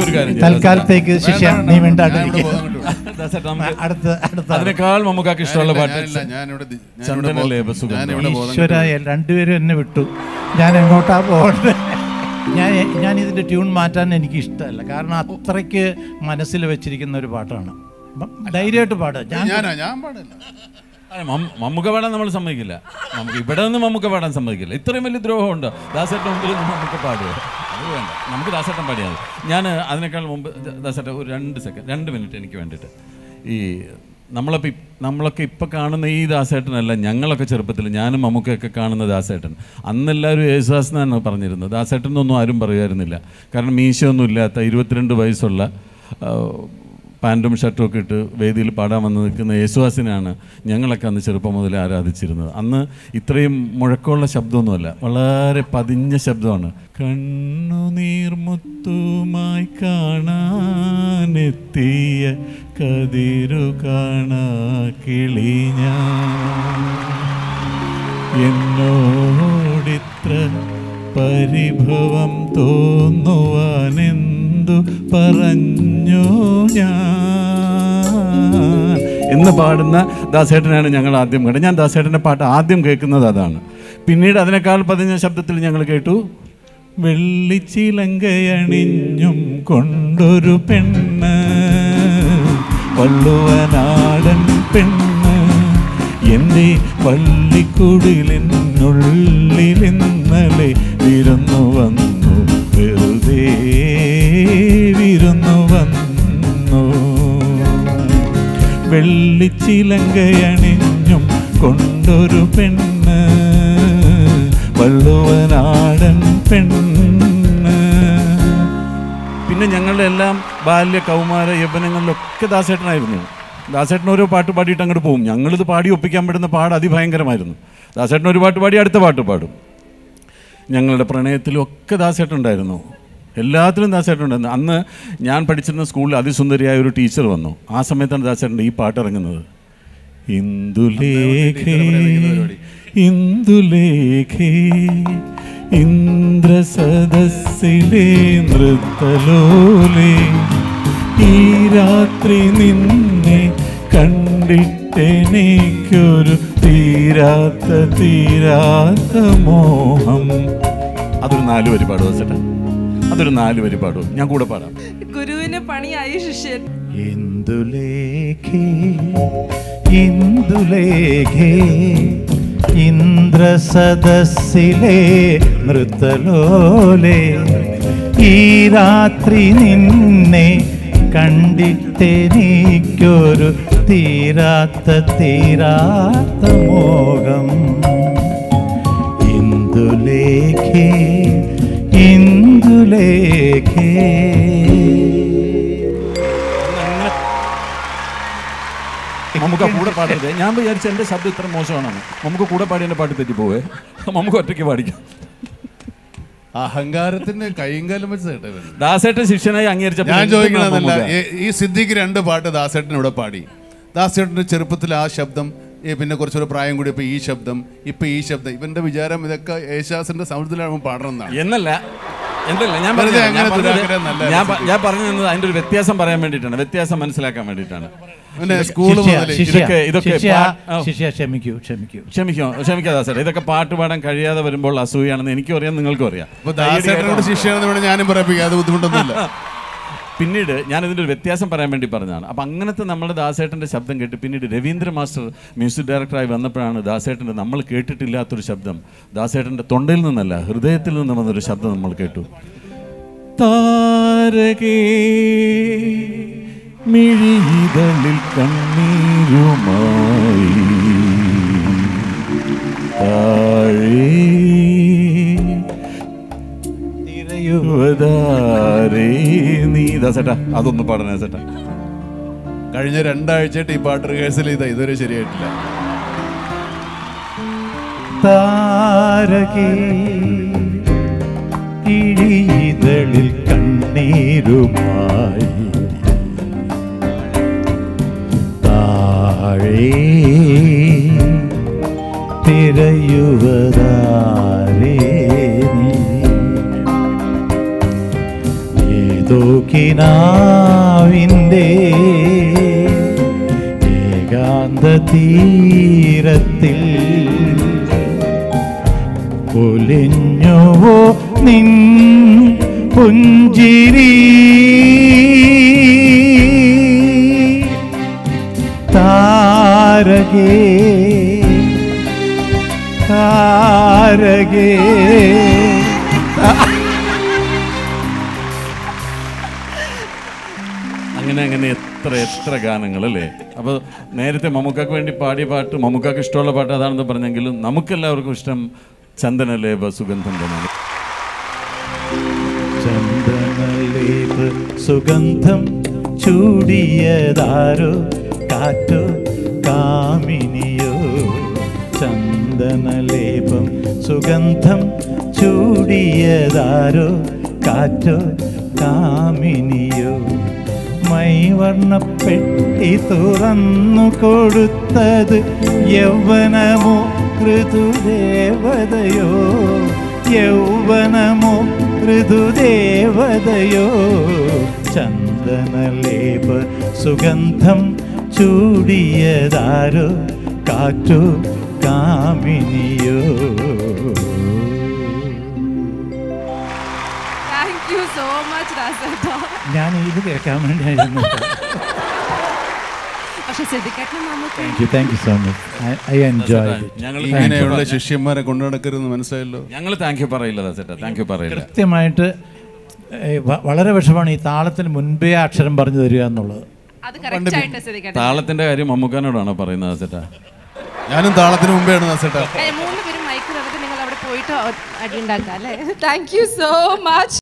നമുക്കൊരു കാര്യം ചെയ്യാം. തൽക്കാലത്തേക്ക് ശിഷ്യ വേണ്ട, നീ വേണ്ട, മിണ്ടാണ്ടിരിക്കുക ഞാൻ ഇവിടെ പോകുന്നുണ്ട്. ദാസേട്ടാ, നമുക്ക് അടുത്ത അടുത്ത അതിനേക്കാൾ മമ്മൂക്കാക്ക് ഇഷ്ടമുള്ള പാട്ട് ഞാനില്ല, ഞാനിവിടെ ദി- ഞാനിവിടെ ചന്ദ്രനല്ലേ ബോ- ബസുഖം? ഞാനിവിടെ ബോധം ഈശ്വര രണ്ടുപേരും എന്നെ വിട്ടു ഞാൻ എങ്ങോട്ടാ പോകേണ്ടത് ഞാൻ ഞാൻ ഇതിൻ്റെ ട്യൂൺ മാറ്റാൻ എനിക്ക് ഇഷ്ടമല്ല കാരണം അത്രയ്ക്ക് മനസ്സിൽ വെച്ചിരിക്കുന്ന ഒരു പാട്ടാണ് അപ്പം ധൈര്യമായിട്ട് പാടുക ഞാൻ ഞാനാ ഞാൻ പാടില്ല അല്ല, മം- മമ്മൂക്ക പാടാൻ നമ്മൾ സമ്മതിക്കില്ല നമുക്ക് ഇവിടെ നിന്ന് മമ്മൂക്ക പാടാൻ സമ്മതിക്കില്ല ഇത്രയും വലിയ ദ്രോഹമുണ്ട് ദാസേട്ടൻ മുമ്പിൽ നിന്ന് മമ്മൂക്ക പാടുക അത് വേണ്ട നമുക്ക് ദാസേട്ടൻ പാടിയാൽ മതി ഞാൻ അതിനേക്കാൾ മുമ്പ് ദ- ദാസേട്ടൻ ഒരു രണ്ട് സെക്കൻഡ് രണ്ട് മിനിറ്റ് എനിക്ക് വേണ്ടിയിട്ട് ഈ നമ്മളൊക്കെ ഇപ്- നമ്മളൊക്കെ ഇപ്പം കാണുന്ന ഈ ദാസേട്ടനല്ല ഞങ്ങളൊക്കെ ചെറുപ്പത്തിൽ ഞാനും മമ്മൂക്കയൊക്കെ കാണുന്ന ദാസേട്ടൻ അന്നെല്ലാവരും യേശുദാസ് എന്നാണ് പറഞ്ഞിരുന്നത് ദാസേട്ടൻ എന്നൊന്നും ആരും പറയുമായിരുന്നില്ല കാരണം മീശയൊന്നും ഇല്ലാത്ത ഇരുപത്തിരണ്ട് വയസ്സുള്ള ആ, പാൻറ്റും ഷർട്ടും ഒക്കെ ഇട്ട് വേദിയിൽ പാടാൻ വന്ന് നിൽക്കുന്ന യേശുദാസിനാണ് ഞങ്ങളൊക്കെ അന്ന് ചെറുപ്പം മുതലേ ആരാധിച്ചിരുന്നത് അന്ന് ഇത്രയും മുഴക്കമുള്ള ശബ്ദമൊന്നുമല്ല വളരെ പതിഞ്ഞ ശബ്ദമാണ് കണ്ണുനീർമുത്തുമായി കാണാനെത്തിയ കതിരു കാണാ കിളി ഞാൻ എന്നോടിത്ര പരിഭവം തോന്നുവാനെന്തു പറഞ്ഞു ഞാൻ എന്ന് പാടുന്ന ദാസേട്ടനാണ് ഞങ്ങൾ ആദ്യം കേട്ടത് ഞാൻ ദാസേട്ടൻ്റെ പാട്ട് ആദ്യം കേൾക്കുന്നത് അതാണ് പിന്നീട് അതിനേക്കാൾ പതിഞ്ഞ ശബ്ദത്തിൽ ഞങ്ങൾ കേട്ടു വെള്ളിച്ചിലങ്കയണിഞ്ഞും കൊണ്ടൊരു പെണ്ണ് വള്ളുവനാടൻ പെണ്ണ് എൻ്റെ പള്ളിക്കുടിലിനുള്ളിൽ ഇന്നലെ വിരുന്നു വന്നു വെറുതെ വിരുന്നു വന്നു വെള്ളിച്ചിലങ്കയണിഞ്ഞും കൊണ്ടൊരു പെണ്ണ് വള്ളുവനാടൻ പെണ്ണ് പിന്നെ ഞങ്ങളുടെ എല്ലാം ബാല്യ കൗമാര യൗവനങ്ങളിലൊക്കെ ദാസേട്ടനായിരുന്നു ദാസേട്ടൻ ഓരോ പാട്ട് പാടിയിട്ട് അങ്ങോട്ട് പോകും ഞങ്ങളിത് പാടി ഒപ്പിക്കാൻ പറ്റുന്ന പാട് അതിഭയങ്കരമായിരുന്നു ദാസേട്ടൻ ഒരു പാട്ട് പാടി അടുത്ത പാട്ട് പാടും ഞങ്ങളുടെ പ്രണയത്തിലും ഒക്കെ ദാസേട്ടൻ ഉണ്ടായിരുന്നു എല്ലാത്തിലും ദാസേട്ടൻ ഉണ്ടായിരുന്നു അന്ന് ഞാൻ പഠിച്ചിരുന്ന സ്കൂളിൽ അതിസുന്ദരിയായ ഒരു ടീച്ചർ വന്നു ആ സമയത്താണ് ദാസേട്ടൻ്റെ ഈ പാട്ട് ഇറങ്ങുന്നത് ഇന്ദുലേഖേ ഇന്ദുലേഖേ ഇന്ദ്രസദസ്സിലെ നൃത്തലോലേ ഈ രാത്രി നിന്നെ കണ്ടിട്ടെനിക്കൊരു തീരാത്ത തീരാത്ത മോഹം അതൊരു നാല് വരി പാടുമോ ചേട്ടാ അതൊരു നാല് വരി പാടുമോ ഞാൻ കൂടെ പാടാം ഗുരുവിന് പണിയായി ശിഷ്യൻ ഇന്ദുലേഖേ ഇന്ദുലേഖേ ഇന്ദ്രസദസ്സിലെ നൃത്തലോലെ ഈ രാത്രി നിന്നെ കണ്ടിട്ടെനിക്കൊരു തീരാത്ത തീരാത്ത മോഹം ഇന്ദുലേഖേ ഇന്ദുലേഖേ നമുക്ക് കൂടെ പാടരുത് ഞാൻ വിചാരിച്ച എൻ്റെ ശബ്ദം ഇത്ര മോശമാണെന്ന് നമുക്ക് കൂടെ പാടി എൻ്റെ പാട്ട് തെറ്റിപ്പോവേ നമുക്ക് ഒറ്റയ്ക്ക് പാടിക്കാം അഹങ്കാരത്തിന്റെ കൈകാലം വെച്ച് കേട്ടോ ഇവൻ. ദാസേട്ടൻ ശിഷ്യനായി അംഗീകരിച്ച ഞാൻ ചോദിക്കണമെന്നല്ല ഈ- ഈ സിദ്ദിഖ് രണ്ട് പാട്ട് ദാസേട്ടൻ ഇവിടെ പാടി ദാസേട്ടൻ്റെ ചെറുപ്പത്തിൽ ആ ശബ്ദം ഈ പിന്നെ കുറച്ചൊരു പ്രായം കൂടി ഇപ്പൊ ഈ ശബ്ദം ഇപ്പൊ ഈ ശബ്ദം ഇവന്റെ വിചാരം ഇതൊക്കെ യേശാസിന്റെ സമുദ്രത്തിലാണ് പാടണമെന്നാണ് എന്നല്ല എന്നല്ല ഞാൻ വെറുതെ പറഞ്ഞത് അങ്ങനെ ഞാൻ പറഞ്ഞത് ദുരാഗ്രഹം നല്ല ഞാൻ പ- ഞാൻ പറഞ്ഞു തന്നത് അതിന്റെ ഒരു വ്യത്യാസം പറയാൻ വേണ്ടിയിട്ടാണ് വ്യത്യാസം മനസ്സിലാക്കാൻ വേണ്ടിയിട്ടാണ് പിന്നെ സ്കൂൾ ശിഷ്യ, മുതൽ ശിഷ്യ, ഇതൊക്കെ- ഇതൊക്കെ ശിഷ്യ, പാ- ആ. ശിഷ്യ ക്ഷമിക്കൂ ക്ഷമിക്കൂ ക്ഷമിക്കോ ക്ഷമിക്കാതെ സാർ ഇതൊക്കെ പാട്ട് പാടാൻ കഴിയാതെ വരുമ്പോൾ അസൂയാണെന്ന് എനിക്കും അറിയാം നിങ്ങൾക്കും അറിയാം ഇപ്പൊ ദാസേട്ടനോട് ശിഷ്യയാണെന്ന് വേണം ഞാനും പറയിപ്പിക്കാം അത് ബുദ്ധിമുട്ടൊന്നുമില്ല പിന്നീട് ഞാൻ ഇതിൻ്റെ ഒരു വ്യത്യാസം പറയാൻ വേണ്ടി പറഞ്ഞതാണ് അപ്പം അങ്ങനത്തെ നമ്മുടെ ദാസേട്ടൻ്റെ ശബ്ദം കേട്ട് പിന്നീട് രവീന്ദ്ര മാസ്റ്റർ മ്യൂസിക് ഡയറക്ടറായി വന്നപ്പോഴാണ് ദാസേട്ടൻ്റെ നമ്മൾ കേട്ടിട്ടില്ലാത്തൊരു ശബ്ദം ദാസേട്ടൻ്റെ തൊണ്ടയിൽ നിന്നല്ല ഹൃദയത്തിൽ നിന്ന് വന്നൊരു ശബ്ദം നമ്മൾ കേട്ടു താരകേ മിഴിതളിൽ കണ്ണീരുമായി താഴേ തിരയൂ യുവതാരേ നീ ദാസേട്ടാ അതൊന്നും പാടണേ ചേട്ടാ കഴിഞ്ഞ രണ്ടാഴ്ചയായിട്ട് ഈ പാട്ട് റിഹേഴ്സൽ ചെയ്ത ഇതുവരെ ശരിയായിട്ടില്ല താരകേ കിഴിതളിൽ കണ്ണീരുമായി താഴേ തിരയുവതാരേ നീ ഏതോ കിനാവിൻ്റെ ഏകാന്ത തീരത്തിൽ പൊലിഞ്ഞുവോ നിൻ പുഞ്ചിരി താരകേ താരകേ അങ്ങനെ അങ്ങനെ എത്ര എത്ര ഗാനങ്ങൾ അല്ലേ അപ്പോൾ നേരത്തെ മമ്മൂക്കാക്ക് വേണ്ടി പാടിയ പാട്ട് മമ്മൂക്കാക്ക് ഇഷ്ടമുള്ള പാട്ട് അതാണെന്ന് പറഞ്ഞെങ്കിലും നമുക്കെല്ലാവർക്കും ഇഷ്ടം ചന്ദനലേപ സുഗന്ധം തന്നെയാണ് ചന്ദനലേപ് സുഗന്ധം ചൂടിയതാരോ കാറ്റോ കാമിനിയോ ചന്ദനലേപം സുഗന്ധം ചൂടിയതാരോ കാറ്റോ കാമിനിയോ മൈവർണ്ണപ്പെട്ടി തുറന്നു കൊടുത്തത് യൗവനമോ ഋതുദേവതയോ യൗവനമോ ഋതുദേവതയോ ചന്ദനലേപ സുഗന്ധം ചൂടിയതാരോ കാറ്റു കാമിനിയോ താങ്ക് യു സോ മച്ച് ദാസേട്ടാ ഞാൻ ഇത് കേൾക്കാൻ വേണ്ടിയായിരുന്നു പക്ഷെ ശ്രദ്ധിക്കട്ടെ നമുക്ക് thank you thank you so much I enjoy ഞങ്ങൾ ഇങ്ങനെയുള്ള ശിഷ്യന്മാരെ കൊണ്ടു നടക്കരുതെന്ന് മനസ്സിലായല്ലോ ഞങ്ങൾ താങ്ക് യു പറയില്ല ദാസേട്ടാ താങ്ക് യു പറയില്ല കൃത്യമായിട്ട് ഏ, വ- വളരെ വിഷമാണ് ഈ താളത്തിന് മുൻപേ അക്ഷരം പറഞ്ഞു തരിക എന്നുള്ളത് അത് കറക്റ്റ് ആയിട്ട് ശ്രദ്ധിക്കട്ടെ താളത്തിന്റെ കാര്യം മമ്മൂക്കാനോടാണോ പറയുന്നത് ദാസേട്ടാ ഞാനും താളത്തിന് മുമ്പെയാണ് ദാസേട്ടാ ഏ, മൂന്ന് പേരും മൈക്ക് തന്നിട്ട് നിങ്ങൾ അവിടെ പോയിട്ട് അടി ഉണ്ടാക്കാം അല്ലേ താങ്ക് യു സോ മച്ച്